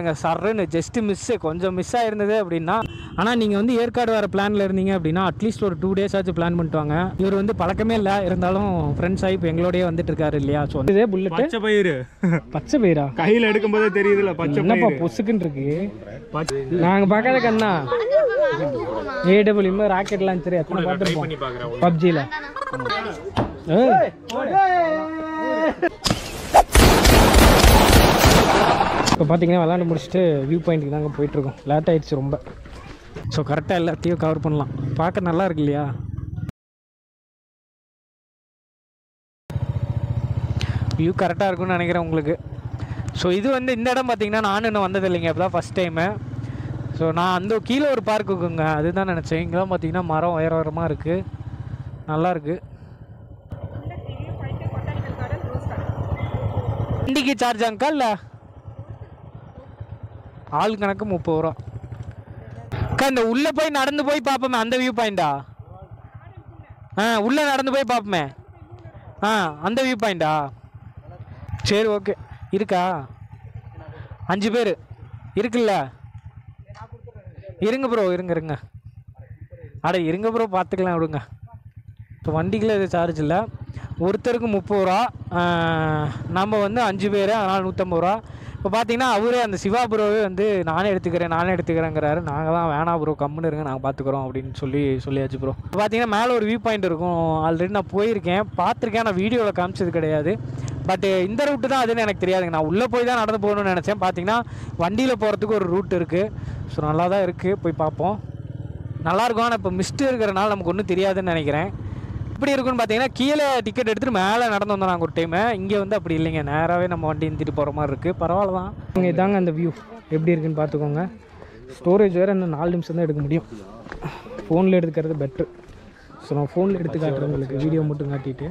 பாருங்கள் சர்ன்னு just miss கொஞ்சம் மிஸ் ஆயிருந்தது அப்படின்னா ஆனால் நீங்கள் வந்து ஏற்காடு வர பிளானில் இருந்தீங்க அப்படின்னா அட்லீஸ்ட் ஒரு டூ டேஸ் ஆச்சு பிளான் பண்ணிட்டு வாங்க இவர் வந்து பழக்கமே இல்லை இருந்தாலும் ஃப்ரெண்ட்ஸ் ஆகி இப்போ எங்களோடய வந்துட்டு இருக்காரு இல்லையா ஸோ இதே புல்லட்டு பச்சை பயிறு பச்சை பயிரா கையில எடுக்கும் போதே தெரியுதுல பச்சை என்னப்பா பொசுக்குன்னு இருக்கு நாங்கள் பார்க்காத கண்ணா ஏடபிள்யூ ராக்கெட் லான்ச்சர் எத்தனை பார்த்துருப்போம் பண்ணி பாக்குறேன் பப்ஜியில் இப்போ பார்த்தீங்கன்னா விளாண்டு முடிச்சுட்டு வியூ பாயிண்ட்டுக்கு தாங்க போயிட்டுருக்கோம் லேட் ஆயிடுச்சு ரொம்ப ஸோ கரெக்டாக எல்லாத்தையும் கவர் பண்ணலாம் பார்க்க நல்லா இருக்கு இல்லையா வியூ கரெக்டாக இருக்கும்னு நினைக்கிறேன் உங்களுக்கு ஸோ இது வந்து இந்த இடம் பார்த்தீங்கன்னா நானும் இன்னும் வந்தது இல்லைங்க இப்போ தான் ஃபஸ்ட் டைமு ஸோ நான் அந்த கீழே ஒரு பார்க் இருக்குங்க அதுதான் நினச்சேன் இங்கெல்லாம் பார்த்தீங்கன்னா மரம் உயர உயரமாக இருக்குது நல்லா இருக்கு வண்டிக்கு சார்ஜ் அங்கா இல்லை ஆள் கணக்கு முப்பது ரூபா அக்கா இந்த உள்ளே போய் நடந்து போய் பார்ப்போமே அந்த வியூ பாயிண்டா ஆ உள்ளே நடந்து போய் பார்ப்போமே ஆ அந்த வியூ பாயிண்டா சரி ஓகே இருக்கா அஞ்சு பேர் இருக்குல்ல இருங்க ப்ரோ இருங்க இருங்க அட இருங்க ப்ரோ பார்த்துக்கலாம் விடுங்க இப்போ வண்டிக்குள்ள இது சார்ஜ் இல்லை ஒருத்தருக்கு முப்பது ரூபா ஆஹ் நம்ம வந்து அஞ்சு பேர் அதனால் நூற்றம்பது ரூபா இப்போ பார்த்தீங்கன்னா அவரே அந்த சிவா ப்ரோவே வந்து நானே எடுத்துக்கிறேன் நானே எடுத்துக்கிறேங்கிறாரு நாங்கள் தான் வேணாம் ப்ரோ கம்முன்னு இருங்க நாங்கள் பார்த்துக்குறோம் அப்படின்னு சொல்லி சொல்லியாச்சு ப்ரோ இப்போ பார்த்தீங்கன்னா மேலே ஒரு வியூ பாயிண்ட் இருக்கும் ஆல்ரெடி நான் போயிருக்கேன் பார்த்துருக்கேன் நான் வீடியோவில் காமிச்சது கிடையாது பட் இந்த ரூட்டு தான் அதுன்னு எனக்கு தெரியாதுங்க நான் உள்ளே போய் தான் நடந்து போகணும்னு நினச்சேன் பார்த்தீங்கன்னா வண்டியில் போகிறதுக்கு ஒரு ரூட் இருக்குது ஸோ நல்லா தான் இருக்குது போய் பார்ப்போம் நல்லா இருக்கும் ஆனால் இப்போ மிஸ்ட் இருக்கிறனால நமக்கு ஒன்றும் தெரியாதுன்னு நினைக்கிறேன் எப்படி இருக்குன்னு பார்த்தீங்கன்னா கீழே டிக்கெட் எடுத்துகிட்டு மேலே நடந்து வந்தோம் நாங்கள் ஒரு டைமு இங்கே வந்து அப்படி இல்லைங்க நேராகவே நம்ம வண்டி நிறுத்திட்டு போகிற மாதிரி இருக்குது பரவாயில்ல தான் இங்கே இதாங்க அந்த வியூ எப்படி இருக்குன்னு பார்த்துக்கோங்க ஸ்டோரேஜ் வேறு இன்னும் நாலு நிமிஷம் தான் எடுக்க முடியும் ஃபோனில் எடுத்துக்கிறது பெட்ரு ஸோ நான் ஃபோனில் எடுத்து காட்டுறேன் உங்களுக்கு வீடியோ மட்டும் காட்டிட்டு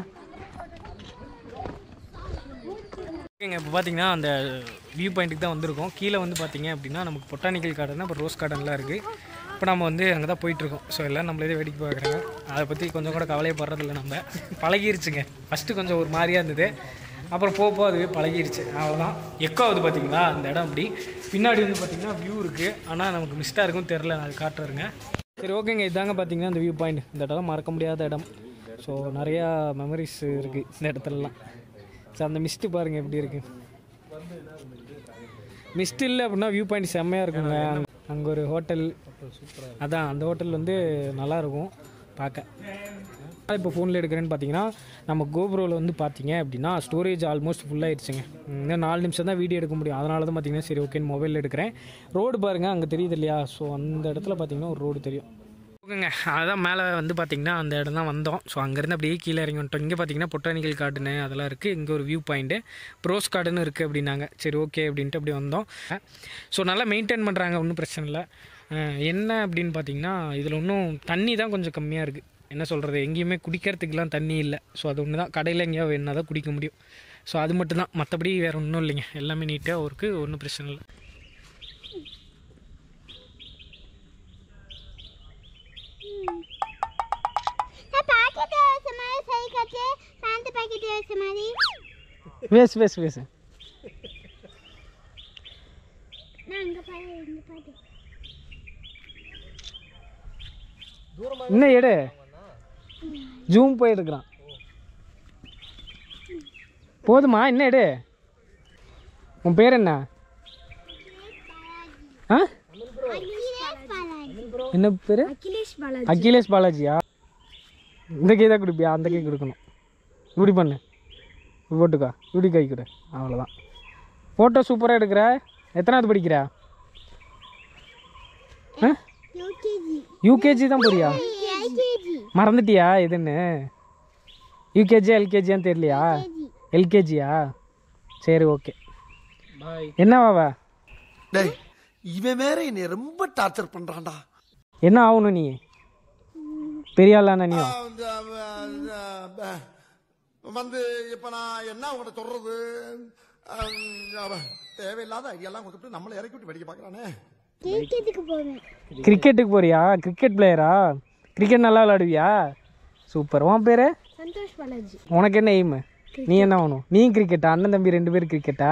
ஓகேங்க இப்போ பார்த்தீங்கன்னா அந்த வியூ பாயிண்ட்டுக்கு தான் வந்திருக்கோம் கீழே வந்து பார்த்தீங்க அப்படின்னா நமக்கு பொட்டானிக்கல் கார்டன் அப்புறம் ரோஸ் கார்டன்லாம் இருக்குது இப்போ நம்ம வந்து அங்கே தான் போயிட்டுருக்கோம் ஸோ எல்லாம் நம்மளே வேடிக்கை பார்க்குறாங்க அதை பற்றி கொஞ்சம் கூட கவலைப்படுறதில்ல நம்ம பழகிருச்சுங்க ஃபஸ்ட்டு கொஞ்சம் ஒரு மாதிரியாக இருந்தது அப்புறம் போக போக அதுவே பழகிருச்சு அவ்வளோதான் எக்கோ ஆகுது பார்த்தீங்களா அந்த இடம் அப்படி பின்னாடி வந்து பார்த்தீங்கன்னா வியூ இருக்குது ஆனால் நமக்கு மிஸ்டாக இருக்கும் தெரில நான் அது காட்டுறேங்க சரி ஓகேங்க இதாங்க பார்த்தீங்கன்னா இந்த வியூ பாயிண்ட் இந்த இடம் மறக்க முடியாத இடம் ஸோ நிறையா மெமரிஸ் இருக்குது இந்த இடத்துலலாம் ஸோ அந்த மிஸ்ட்டு பாருங்கள் எப்படி இருக்குது மிஸ்ட் இல்லை அப்படின்னா வியூ பாயிண்ட் செம்மையாக இருக்குங்க அங்கே ஒரு ஹோட்டல் அதான் அந்த ஹோட்டல் வந்து நல்லா இருக்கும் பார்க்க இப்போ ஃபோனில் எடுக்கிறேன்னு பார்த்தீங்கன்னா நம்ம கோப்ரோவில் வந்து பார்த்தீங்க அப்படின்னா ஸ்டோரேஜ் ஆல்மோஸ்ட் ஃபுல்லாகிடுச்சுங்க இன்னும் நாலு நிமிஷம் தான் வீடியோ எடுக்க முடியும் அதனால தான் பார்த்தீங்கன்னா சரி ஓகேன்னு மொபைலில் எடுக்கிறேன் ரோடு பாருங்கள் அங்கே தெரியுது இல்லையா ஸோ அந்த இடத்துல பார்த்தீங்கன்னா ஒரு ரோடு தெரியும் ஓகேங்க அதான் மேலே வந்து பார்த்தீங்கன்னா அந்த இடம் தான் வந்தோம் ஸோ அங்கேருந்து அப்படியே கீழே இறங்கி வந்துட்டோம் இங்கே பார்த்தீங்கன்னா பொட்டானிக்கல் கார்டனு அதெல்லாம் இருக்குது இங்கே ஒரு வியூ பாயிண்ட்டு ப்ரோஸ் கார்டன் இருக்குது அப்படின்னாங்க சரி ஓகே அப்படின்ட்டு அப்படி வந்தோம் ஸோ நல்லா மெயின்டைன் பண்ணுறாங்க ஒன்றும் பிரச்சனை இல்லை அஹ் என்ன அப்படின்னு பார்த்தீங்கன்னா இதில் இன்னும் தண்ணி தான் கொஞ்சம் கம்மியாக இருக்குது என்ன சொல்கிறது எங்கேயுமே குடிக்கிறதுக்கெலாம் தண்ணி இல்லை ஸோ அது ஒன்று தான் கடையில் எங்கேயாவது வேணா தான் குடிக்க முடியும் ஸோ அது மட்டும் தான் மற்றபடி வேறு ஒன்றும் இல்லைங்க எல்லாமே நீட்டாக இருக்குது ஒன்றும் பிரச்சனை இல்லை பாக்கெட் வச்ச மாதிரி சரி கட்டு பேண்ட் பாக்கெட் வச்ச மாதிரி வேஸ் வேஸ் வேஸ் நான் அங்க பாரு இங்க பாரு இன்னும் எடு ஜூம் போய் எடுக்கிறான் போதுமா என்ன எடு உன் பேர் என்ன ஆ அகிலேஷ் பாலாஜி என்ன பேர் அகிலேஷ் பாலாஜி அகிலேஷ் பாலாஜியா இந்த கை தான் கொடுப்பியா அந்த கை கொடுக்கணும் இப்படி பண்ணு இப்படி போட்டுக்கோ இப்படி கை கொடு அவ்வளோதான் ஃபோட்டோ சூப்பராக எடுக்கிற எத்தனாவது படிக்கிற ஆ யூகேஜி யூகேஜி தான் போறியா எல்கேஜி மறந்துட்டியா எதுன்னு யூகேஜி எல்கேஜியான்னு தெரியலையா எல்கேஜியா சரி ஓகே என்னவாவ டேய் இவன் வேற என்னை ரொம்ப டார்ச்சர் பண்றான்டா என்ன ஆகணும் நீ பெரிய ஆளான நீ வந்து, அவன், அஹ், வந்து இப்ப நான் என்ன உங்கள்ட்ட சொல்றது அஹ், அவன் தேவையில்லாத ஐடியாலாம் கொடுத்துட்டு நம்மளை இறக்கி விட்டு வெடிக்க பார்க்கறானே கிரிக்கெட்டுக்கு போவேன் கிரிக்கெட்டுக்கு போறியா கிரிக்கெட் பிளேயரா கிரிக்கெட் நல்லா விளாடுவியா சூப்பர் உன் பேர் சந்தோஷ் பாலாஜி உனக்கு என்ன எய்மு நீ என்ன ஆகணும் நீ கிரிக்கெட்டா அண்ணன் தம்பி ரெண்டு பேரும் கிரிக்கெட்டா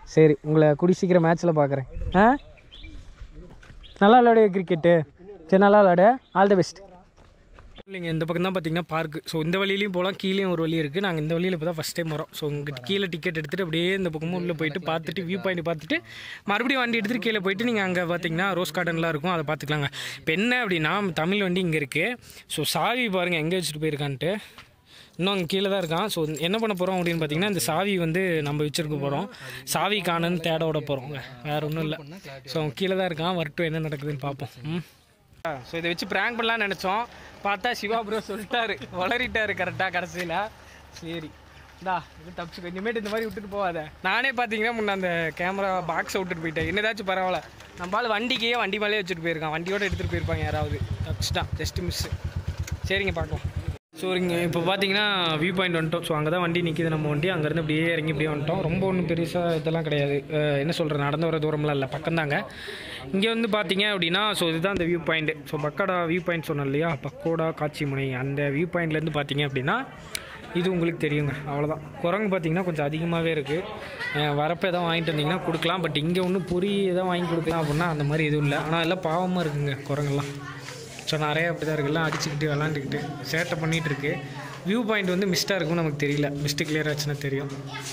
சரி உங்களை குடி சீக்கிரம் மேட்ச்சில் பார்க்குறேன் ஆ நல்லா விளையாடு கிரிக்கெட்டு சரி நல்லா விளையாடு ஆல் தி பெஸ்ட் இல்லைங்க இந்த பக்கம் தான் பார்த்தீங்கன்னா பார்க்கு ஸோ இந்த வழியிலையும் போகலாம் கீழேயும் ஒரு வழி இருக்குது நாங்கள் இந்த வழியில் இப்போ தான் ஃபஸ்ட் டைம் வரோம் ஸோ இங்கே கீழே டிக்கெட் எடுத்துகிட்டு அப்படியே இந்த பக்கமும் உள்ளே போயிட்டு பார்த்துட்டு வியூ பாயிண்ட் பார்த்துட்டு மறுபடியும் வண்டி எடுத்துகிட்டு கீழே போயிட்டு நீங்கள் அங்கே பார்த்தீங்கன்னா ரோஸ் கார்டன்லாம் இருக்கும் அதை பார்த்துக்கலாங்க இப்போ என்ன அப்படின்னா தமிழ் வண்டி இங்கே இருக்குது ஸோ சாவி பாருங்கள் எங்கே வச்சுட்டு போயிருக்கான்ட்டு இன்னும் அங்கே கீழே தான் இருக்கான் ஸோ என்ன பண்ண போகிறோம் அப்படின்னு பார்த்தீங்கன்னா இந்த சாவி வந்து நம்ம வச்சுருக்க போகிறோம் சாவி காணன்னு தேட விட போகிறோம் வேறு ஒன்றும் இல்லை ஸோ அவன் கீழே தான் இருக்கான் வரட்டும் என்ன நடக்குதுன்னு பார்ப்போம் ம் ஸோ இதை வச்சு ப்ராங்க் பண்ணலாம்னு நினச்சோம் பார்த்தா சிவா ப்ரோ சொல்லிட்டாரு வளரிட்டாரு கரெக்டாக கடைசியில் சரி இந்தா இது தப்பிச்சுக்கோ இனிமேட்டு இந்த மாதிரி விட்டுட்டு போகாத நானே பார்த்தீங்கன்னா முன்ன அந்த கேமரா பாக்ஸை விட்டுட்டு போயிட்டேன் என்னதாச்சும் பரவாயில்ல நம்மளால வண்டிக்கே வண்டி மேலே வச்சுட்டு போயிருக்கான் வண்டியோட எடுத்துகிட்டு போயிருப்பாங்க யாராவது தப்பிச்சிட்டான் ஜஸ்ட் மிஸ்ஸு சரிங்க பார்க்கலாம் ஸோ இங்கே இப்போ பார்த்தீங்கன்னா வியூ பாயிண்ட் வந்துட்டோம் ஸோ அங்கே தான் வண்டி நிற்கிது நம்ம வண்டி அங்கேருந்து அப்படியே இறங்கி இப்படியே வந்துட்டோம் ரொம்ப ஒன்றும் பெருசாக இதெல்லாம் கிடையாது அஹ் என்ன சொல்கிறது நடந்து வர தூரம்லாம் இல்லை பக்கம்தாங்க இங்கே வந்து பார்த்தீங்க அப்படின்னா ஸோ இதுதான் அந்த view point so pakoda view point சொன்னோம் இல்லையா பக்கோடா காட்சி முனை அந்த வியூ பாயிண்ட்லேருந்து பார்த்தீங்க அப்படின்னா இது உங்களுக்கு தெரியுங்க அவ்வளோதான் குரங்கு பார்த்தீங்கன்னா கொஞ்சம் அதிகமாகவே இருக்குது வரப்போ எதாவது வாங்கிட்டு வந்தீங்கன்னா கொடுக்கலாம் பட் இங்கே ஒன்றும் பொரி எதாவது வாங்கி கொடுக்கலாம் அப்படின்னா அந்த மாதிரி எதுவும் இல்லை ஆனால் எல்லாம் பாவமாக இருக்குங்க குரங்கெல்லாம் ஸோ நிறைய அப்படி தான் இருக்குல்லாம் அடிச்சுக்கிட்டு விளாண்டுக்கிட்டு சேட்டை பண்ணிகிட்டு இருக்கு வியூ பாயிண்ட் வந்து மிஸ்டாக இருக்கும்னு நமக்கு தெரியல மிஸ்ட்டு கிளியர் ஆச்சுன்னா தெரியும்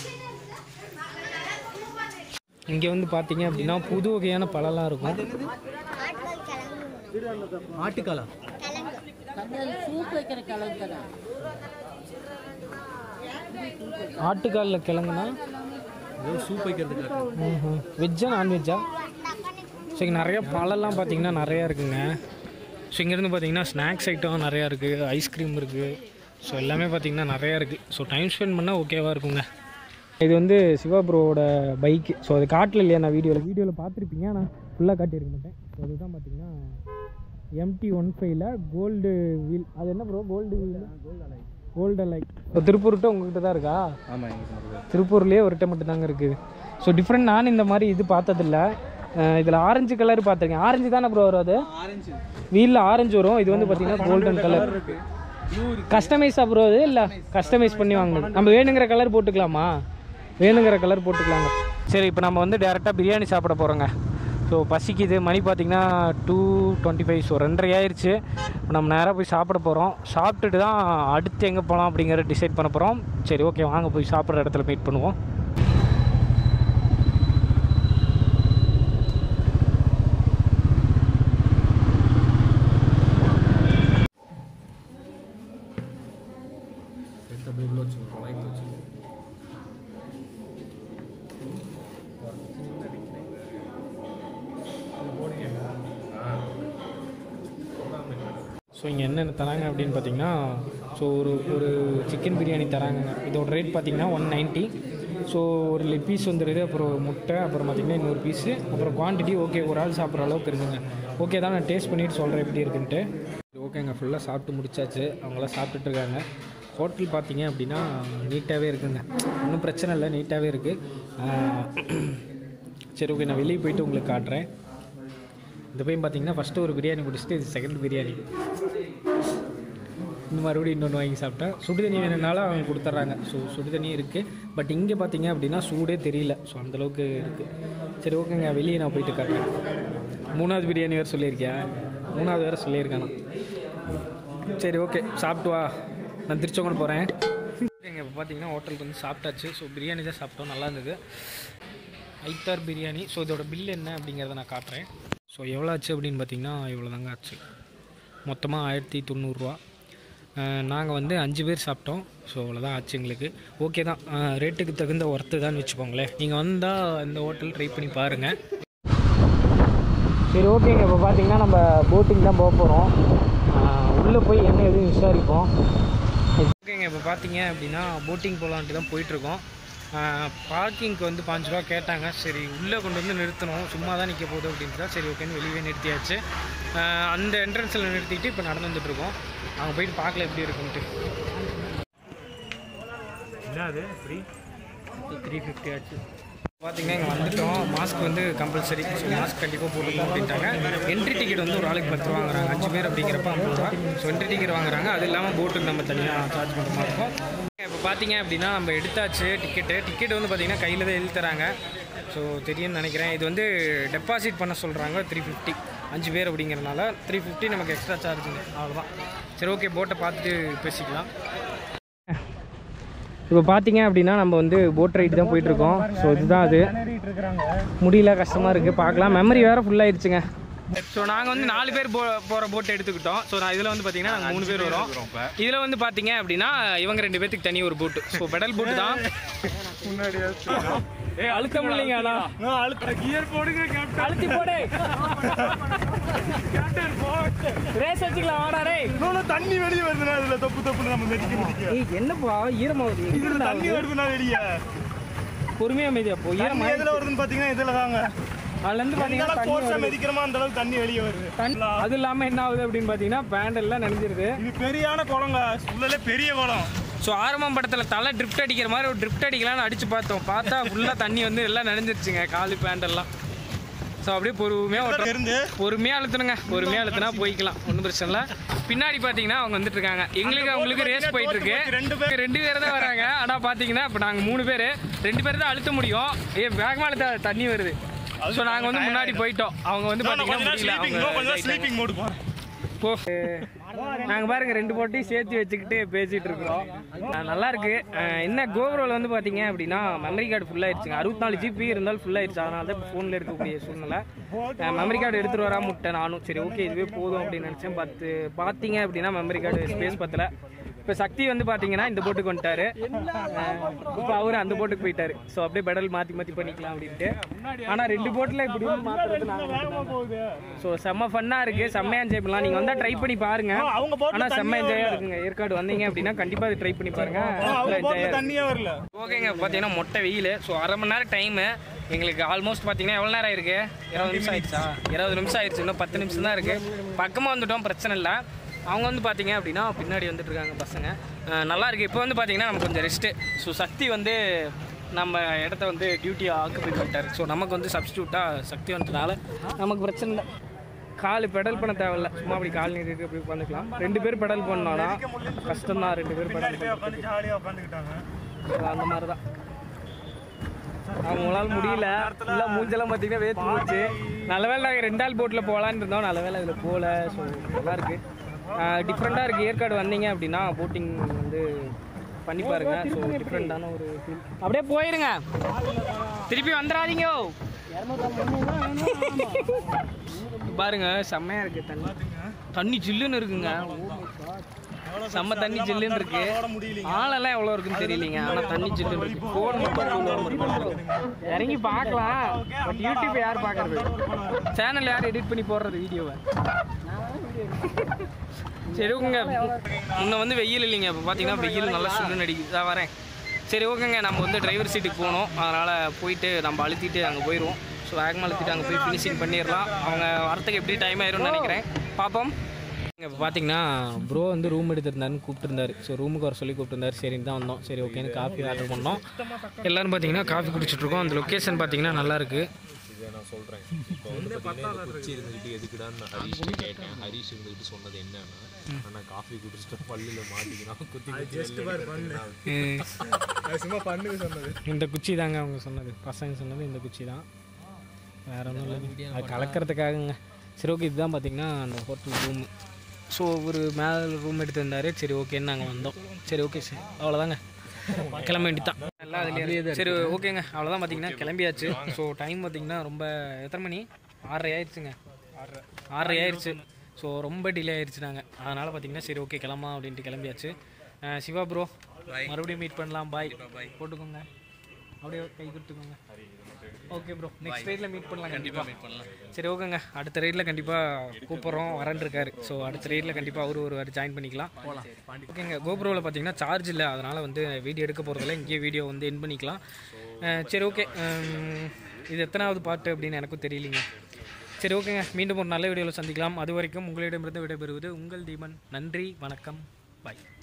இங்கே வந்து பார்த்தீங்க அப்படின்னா புது வகையான பழம்லாம் இருக்கும் ஆட்டுக்காலா ஆட்டுக்காலில் கிழங்குனா ஏதோ சூப் வைக்கிறதுக்காக வெஜ்ஜா நான்வெஜ்ஜா ஸோ இங்கே நிறைய பழம்லாம் பார்த்தீங்கன்னா நிறையா இருக்குங்க ஸோ இங்கேருந்து பார்த்தீங்கன்னா ஸ்நாக்ஸ் ஐட்டம் நிறையா இருக்குது ஐஸ்கிரீம் இருக்குது ஸோ எல்லாமே பார்த்தீங்கன்னா நிறையா இருக்குது ஸோ டைம் ஸ்பெண்ட் பண்ணால் ஓகேவாக இருக்குங்க இது வந்து சிவா ப்ரோவோட பைக்கு ஸோ அது காட்டல இல்லையா நான் வீடியோவில் வீடியோவில் பார்த்துருப்பீங்க ஆனால் ஃபுல்லாக காட்டியிருக்க மாட்டேன் ஸோ அதுதான் பார்த்தீங்கன்னா எம்டி ஒன் ஃபைவ்ல கோல்டு வீல் அது என்ன ப்ரோ கோல்டு வீல் கோல்டு அலை இப்போ திருப்பூர்கிட்ட உங்ககிட்ட தான் இருக்கா ஆமாம் எங்களுக்கு திருப்பூர்லேயே ஒரு டைம் மட்டும் தாங்க இருக்குது ஸோ டிஃப்ரெண்ட் நான் இந்த மாதிரி இது பார்த்ததில்ல இதில் ஆரஞ்சு கலர் பார்த்துருக்கேன் ஆரஞ்சு தானே ப்ரோ வரும் அது ஆரஞ்சு வீலில் ஆரஞ்சு வரும் இது வந்து பார்த்தீங்கன்னா கோல்டன் கலர் கஸ்டமைஸாக ப்ரோ அது இல்லை கஸ்டமைஸ் பண்ணி வாங்கணும் நம்ம வேணுங்கிற கலர் போட்டுக்கலாமா வேணுங்கிற கலர் போட்டுக்கலாங்க சரி இப்போ நம்ம வந்து டேரெக்டாக பிரியாணி சாப்பிட போகிறோங்க ஸோ பசிக்குது மணி பார்த்திங்கன்னா டூ டுவெண்ட்டி ஃபைவ் ஸோ ரெண்டரை ஆயிடுச்சு இப்போ நம்ம நேராக போய் சாப்பிட போகிறோம் சாப்பிட்டுட்டு தான் அடுத்து எங்கே போகலாம் அப்படிங்கிறத டிசைட் பண்ண போகிறோம் சரி ஓகே வாங்க போய் சாப்பிட்ற இடத்துல மீட் பண்ணுவோம் ஸோ இங்கே என்னென்ன தராங்க அப்படின்னு பார்த்தீங்கன்னா ஸோ ஒரு ஒரு சிக்கன் பிரியாணி தராங்க இதோட ரேட் பார்த்தீங்கன்னா ஒன் நைன்ட்டி ஸோ ஒரு லெக் பீஸ் வந்துடுது அப்புறம் ஒரு முட்டை அப்புறம் பார்த்தீங்கன்னா இன்னொரு பீஸு அப்புறம் குவான்டிட்டி ஓகே ஒரு ஆள் சாப்பிட்ற அளவுக்கு இருக்குங்க ஓகே தான் நான் டேஸ்ட் பண்ணிட்டு சொல்கிறேன் எப்படி இருக்குன்ட்டு ஓகேங்க ஃபுல்லாக சாப்பிட்டு முடிச்சாச்சு அவங்களாம் சாப்பிட்டுட்டு இருக்காங்க ஹோட்டல் பார்த்தீங்க அப்படின்னா நீட்டாகவே இருக்குங்க ஒன்றும் பிரச்சனை இல்லை நீட்டாகவே இருக்குது சரி ஓகே நான் வெளியே போயிட்டு உங்களுக்கு காட்டுறேன் இந்த பையன் பார்த்தீங்கன்னா ஃபஸ்ட்டு ஒரு பிரியாணி முடிச்சுட்டு இது செகண்ட் பிரியாணி இந்த மறுபடியும் இன்னொன்று வாங்கி சாப்பிட்டேன் சுடு தண்ணி வேணும்னாலும் அவங்க கொடுத்துட்றாங்க ஸோ சுடு தண்ணி இருக்குது பட் இங்கே பார்த்தீங்க அப்படின்னா சூடே தெரியல ஸோ அந்தளவுக்கு இருக்குது சரி ஓகேங்க வெளியே நான் போயிட்டு காட்டுறேன் மூணாவது பிரியாணி வேறு சொல்லியிருக்கேன் மூணாவது வேறு சொல்லியிருக்கானா சரி ஓகே சாப்பிட்டு வா நான் திருச்செங்கோடு போகிறேன் ஓகேங்க இப்போ பார்த்தீங்கன்னா ஹோட்டலுக்கு வந்து சாப்பிட்டாச்சு ஸோ பிரியாணி தான் சாப்பிட்டோம் நல்லா இருந்தது ஐத்தார் பிரியாணி ஸோ இதோட பில் என்ன அப்படிங்கிறத நான் காட்டுறேன் ஸோ எவ்வளோ ஆச்சு அப்படின்னு பார்த்தீங்கன்னா இவ்வளோ தாங்க ஆச்சு மொத்தமாக ஆயிரத்தி தொண்ணூறுரூவா நாங்கள் வந்து அஞ்சு பேர் சாப்பிட்டோம் ஸோ அவ்வளோதான் ஆச்சு எங்களுக்கு ஓகே தான் ரேட்டுக்கு தகுந்த ஒர்த்து தான் வச்சுக்கோங்களேன் நீங்கள் வந்தால் இந்த ஹோட்டல் ட்ரை பண்ணி பாருங்கள் சரி ஓகேங்க இப்போ பார்த்தீங்கன்னா நம்ம போட்டிங் தான் போக போகிறோம் உள்ளே போய் என்ன எதுவும் விசாரிப்போம் ஓகேங்க இப்போ பார்த்தீங்க அப்படின்னா போட்டிங் போகலான்ட்டு தான் போயிட்டுருக்கோம் பார்க்கிங்க்கு வந்து பாஞ்சு ரூபா கேட்டாங்க சரி உள்ளே கொண்டு வந்து நிறுத்தணும் சும்மா தான் நிற்க போகுது அப்படின்ட்டு தான் சரி ஓகேன்னு வெளியே நிறுத்தியாச்சு ஆஹ் அந்த என்ட்ரன்ஸில் நிறுத்திட்டு இப்போ நடந்து வந்துட்டுருக்கோம் அங்கே போயிட்டு பார்க்கல எப்படி இருக்குன்ட்டு என்ன அது ஃப்ரீ த்ரீ ஃபிஃப்டி ஆச்சு பார்த்தீங்கன்னா இங்கே வந்துட்டோம் மாஸ்க் வந்து கம்பல்சரி ஸோ மாஸ்க் கண்டிப்பாக போட்டுக்கணும் அப்படின்ட்டாங்க என்ட்ரி டிக்கெட் வந்து ஒரு ஆளுக்கு பத்து ரூபா வாங்குறாங்க அஞ்சு பேர் அப்படிங்கிறப்ப ஐம்பது ரூபா ஸோ என்ட்ரி டிக்கெட் வாங்குறாங்க அது இல்லாமல் போட்டுக்கு நம்ம தனியாக சார்ஜ் பண்ணுற மாதிரி இருக்கும் இப்போ பார்த்தீங்க அப்படின்னா நம்ம எடுத்தாச்சு டிக்கெட்டு டிக்கெட் வந்து பார்த்தீங்கன்னா கையில் தான் எழுதி தராங்க ஸோ தெரியும்னு நினைக்கிறேன் இது வந்து டெபாசிட் பண்ண சொல்கிறாங்க த்ரீ ஃபிஃப்டி அஞ்சு பேர் அப்படிங்கிறனால த்ரீ ஃபிஃப்டி நமக்கு எக்ஸ்ட்ரா சார்ஜுங்க அவ்வளோதான் சரி ஓகே போட்டை பார்த்துட்டு பேசிக்கலாம் இப்போ பார்த்தீங்க அப்படின்னா நம்ம வந்து போட் ரைடு தான் போயிட்டுருக்கோம் ஸோ இதுதான் அது முடியல கஷ்டமாக இருக்குது பார்க்கலாம் மெமரி வேறு ஃபுல்லாகிடுச்சுங்க ஸோ நாங்கள் வந்து நாலு பேர் போ போகிற போட் எடுத்துக்கிட்டோம் ஸோ நான் இதில் வந்து பார்த்தீங்கன்னா நாங்கள் மூணு பேர் வரோம் இதில் வந்து பார்த்தீங்க அப்படின்னா இவங்க ரெண்டு பேர்த்துக்கு தனி ஒரு போட்டு ஸோ பெடல் போட்டு தான் ஏய் அழுத்த முடியலைங்க அண்ணா அழுத்தி போடு ரேஸ் வச்சுக்கலாம் வாடா ரே தண்ணி வெளியே வருதுண்ணா இதுல தப்பு தப்பு நம்ம மெதிக்க முடியும் ஏய் என்னப்பா ஈரமாகுது இதுல தண்ணி வருதுண்ணா வெளியே பொறுமையா மீதியா போ ஈரமா தண்ணி எதுல வருதுன்னு பாத்தீங்கன்னா இதுல தாங்க அதுல இருந்து எந்த பாத்தீங்கன்னா அளவுக்கு தண்ணி ஃபோர்ஸா வருது. மெதிக்கிறோமோ அந்த அளவுக்கு தண்ணி வெளியே வருது தண்ணி அது இல்லாம என்ன ஆகுது அப்படின்னு பாத்தீங்கன்னா பேண்ட் எல்லாம் நனைஞ்சிருது இது பெரியான குளங்க உள்ளே பெரிய குளம் ஸோ ஆரம்பம் படத்தில் தலை ட்ரிப்ட் அடிக்கிற மாதிரி ஒரு ட்ரிப்ட் அடிக்கலாம்னு அடிச்சு பார்த்தோம் பார்த்தா ஃபுல்லாக தண்ணி வந்து எல்லாம் நனைஞ்சிருச்சுங்க காலு பேண்ட் எல்லாம் ஸோ அப்படியே பொறுமையாக ஓட்டுறோம் இருந்து பொறுமையாக அழுத்தணுங்க பொறுமையாக அழுத்தினா போய்க்கலாம் ஒன்றும் பிரச்சனை இல்லை பின்னாடி பார்த்தீங்கன்னா அவங்க வந்துட்டு இருக்காங்க எங்களுக்கு அவங்களுக்கு ரேஸ் போயிட்டு இருக்கு ரெண்டு பேர் ரெண்டு பேர் தான் வராங்க ஆனால் பார்த்தீங்கன்னா இப்போ நாங்கள் மூணு பேர் ரெண்டு பேர் தான் அழுத்த முடியும் ஏ வேகமாக அழுத்த தண்ணி வருது ஸோ நாங்கள் வந்து முன்னாடி போயிட்டோம் அவங்க வந்து பார்த்தீங்கன்னா முடியல அவங்க ஸ்லீப்பிங் மோடு போ போ நாங்க பாருங்க ரெண்டு போட்டையும் சேர்த்து வச்சுக்கிட்டு பேசிட்டு இருக்கோம் அஹ் நல்லா இருக்கு அஹ் என்ன கோபுரோவில் வந்து பாத்தீங்க அப்படின்னா மெமரி கார்டு ஃபுல் ஆயிடுச்சுங்க அறுபத்தி நாலு ஜிபி இருந்தாலும் ஃபுல் ஆயிடுச்சு அதனால தான் ஃபோனில் இருக்கக்கூடிய சூழ்நிலை மெமரி கார்டு எடுத்துட்டு வரா முட்டை நானும் சரி ஓகே இதுவே போதும் அப்படின்னு நினைச்சேன் பார்த்து பார்த்தீங்க அப்படின்னா மெமரி கார்டு ஸ்பேஸ் பத்தல இப்போ சக்தி வந்து பார்த்தீங்கன்னா இந்த போட்டுக்கு வந்துட்டாரு இப்போ அவரு அந்த போட்டுக்கு போயிட்டாரு ஸோ அப்படியே பெடல் மாற்றி மாற்றி பண்ணிக்கலாம் அப்படின்ட்டு ஆனால் ரெண்டு போட்டில் இப்படி வந்து மாற்றுறது நாங்கள் ஸோ செம்ம ஃபன்னாக இருக்குது செம்மையாக என்ஜாய் பண்ணலாம் நீங்கள் வந்தால் ட்ரை பண்ணி பாருங்க அவங்க போட்ல ஆனால் செம்ம என்ஜாயாக இருக்குங்க ஏற்காடு வந்தீங்க அப்படின்னா கண்டிப்பாக அது ட்ரை பண்ணி பாருங்க அவங்க போட்ல என்ஜாயாக தண்ணியே வரல ஓகேங்க பார்த்தீங்கன்னா மொட்டை வெயில் ஸோ அரை மணி நேரம் டைமு எங்களுக்கு ஆல்மோஸ்ட் பார்த்தீங்கன்னா எவ்வளோ நேரம் ஆயிருக்கு இருபது நிமிஷம் ஆயிடுச்சா இருபது நிமிஷம் ஆயிடுச்சு இன்னும் பத்து நிமிஷம் தான் இருக்குது பக்கமாக வந்துட்டோம் பிரச்சனை இல்லை அவங்க வந்து பார்த்தீங்க அப்படின்னா பின்னாடி வந்துட்டு இருக்காங்க பசங்க அஹ் நல்லா இருக்கு இப்போ வந்து பார்த்தீங்கன்னா நமக்கு கொஞ்சம் ரெஸ்ட்டு ஸோ சக்தி வந்து நம்ம இடத்த வந்து டியூட்டியை ஆக்குபை பண்ணிட்டார் ஸோ நமக்கு வந்து சப்ஸ்டியூட்டாக சக்தி வந்ததுனால நமக்கு பிரச்சனை இல்லை கால் பெடல் பண்ண தேவையில்ல சும்மா அப்படி கால் நீட்டிட்டு அப்படி உட்காந்துக்கலாம் ரெண்டு பேர் பெடல் பண்ணோன்னா கஷ்டம் தான் ரெண்டு பேர் பெடல் பண்ண உட்காந்து ஜாலியா உட்காந்துக்கிட்டாங்க அந்த மாதிரி தான் அவங்களால முடியல ஃபுல்லாக மூஞ்செல்லாம் பார்த்தீங்கன்னா வேர்த்து போச்சு நல்ல வேளை நாங்கள் ரெண்டு ஆள் போட்டில் போகலான்னு இருந்தோம் நல்ல வேளை அதில் போகல ஸோ நல்லா இருக்கு டிஃப்ரெண்ட்டாக இருக்குது ஏற்காடு வந்தீங்க அப்படின்னா போட்டிங் வந்து பண்ணி பாருங்க ஸோ டிஃப்ரெண்ட்டான ஒரு ஃபீல் அப்படியே போயிருங்க திருப்பி வந்துடாதீங்க பாருங்க செம்மையா இருக்கு தண்ணி தண்ணி ஜில்லுன்னு இருக்குங்க செம்ம தண்ணி ஜில்லுன்னு இருக்கு ஆளெல்லாம் எவ்வளோ இருக்குன்னு தெரியலீங்க ஆனால் தண்ணி ஜில்லுன்னு இருக்கு ஃபோன் மட்டும் இறங்கி பார்க்கலாம் பட் யூடியூப் யார் பார்க்கறது சேனல் யார் எடிட் பண்ணி போடுறது வீடியோவை சரி ஓகேங்க முன்ன வந்து வெயில் இல்லைங்க இப்போ பார்த்தீங்கன்னா வெயில் நல்லா சுள்ளுன்னு அடிக்குது இதான் வரேன் சரி ஓகேங்க நம்ம வந்து டிரைவர் சீட்டுக்கு போகணும் அதனால் போயிட்டு நம்ம அழுத்திட்டு அங்கே போயிடுவோம் ஸோ வேகமாக அழுத்திட்டு அங்கே போய் ஃபினிஷிங் பண்ணிடலாம் அவங்க வரத்துக்கு எப்படி டைம் ஆயிரும்னு நினைக்கிறேன் பார்ப்போம் இப்போ பார்த்தீங்கன்னா ப்ரோ வந்து ரூம் எடுத்திருந்தாருன்னு கூப்பிட்டுருந்தாரு ஸோ ரூமுக்கு வர சொல்லி கூப்பிட்டுருந்தாரு சரின்னு தான் வந்தோம் சரி ஓகேன்னு காஃபி ஆர்டர் பண்ணோம் எல்லாரும் பார்த்தீங்கன்னா காஃபி குடிச்சிட்ருக்கோம் அந்த லொக்கேஷன் பார்த்தீங்கன்னா நல்லா இருக்கு இதை நான் சொல்கிறேன் இப்போ வந்து பார்த்தீங்கன்னா இந்த கொச்சி இருந்துக்கிட்டு எதுக்குடான்னு நான் ஹரிஷ் கேட்டேன் ஹரிஷ் இருந்துக்கிட்டு சொன்னது என்னன்னா ஆனால் காஃபி குடிச்சிட்டு பல்லில் மாட்டிக்கினா குத்தி குத்தி சும்மா பண்ணுங்க சொன்னது இந்த குச்சி தாங்க அவங்க சொன்னது பசங்க சொன்னது இந்த குச்சி தான் வேற ஒன்றும் இல்லை அது கலக்கிறதுக்காகங்க சரி ஓகே இதுதான் பார்த்தீங்கன்னா அந்த ஹோட்டல் ரூமு ஸோ ஒரு மேலே ரூம் எடுத்திருந்தாரு சரி ஓகேன்னு நாங்கள் வந்தோம் சரி ஓகே சரி அவ்வளோதாங்க கிளம்ப வேண்டியதான் எல்லாம் அதுலேயே சரி ஓகேங்க அவ்வளோதான் பார்த்தீங்கன்னா கிளம்பியாச்சு ஸோ டைம் பார்த்தீங்கன்னா ரொம்ப எத்தனை மணி ஆறரை ஆயிடுச்சுங்க ஆறரை ஆயிடுச்சு ஸோ ரொம்ப டிலே ஆயிடுச்சு நாங்கள் அதனால் பார்த்தீங்கன்னா சரி ஓகே கிளம்பலாம் அப்படின்ட்டு கிளம்பியாச்சு அஹ் சிவா ப்ரோ மறுபடியும் மீட் பண்ணலாம் பாய் போட்டுக்கோங்க அப்படியே கை கொடுத்துக்கோங்க ஓகே ப்ரோ நெக்ஸ்ட் ரைடில் மீட் பண்ணலாம் கண்டிப்பாக மீட் பண்ணலாம் சரி ஓகேங்க அடுத்த ரைடில் கண்டிப்பாக கூப்பிட்றோம் வரேன் இருக்காரு ஸோ அடுத்த ரைடில் கண்டிப்பாக அவரு ஒரு வாட்டி ஜாயின் பண்ணிக்கலாம் ஓகேங்க கோப்ரோவில் பார்த்தீங்கன்னா சார்ஜ் இல்லை அதனால் வந்து வீடியோ எடுக்க போகிறதில்ல இங்கேயே வீடியோ வந்து என் பண்ணிக்கலாம் அஹ் சரி ஓகே இது எத்தனாவது பாட்டு அப்படின்னு எனக்கும் தெரியலிங்க சரி ஓகேங்க மீண்டும் ஒரு நல்ல வீடியோவில் சந்திக்கலாம் அது வரைக்கும் உங்களிடமிருந்து விடைபெறுவது உங்கள் தீபன் நன்றி வணக்கம் பாய்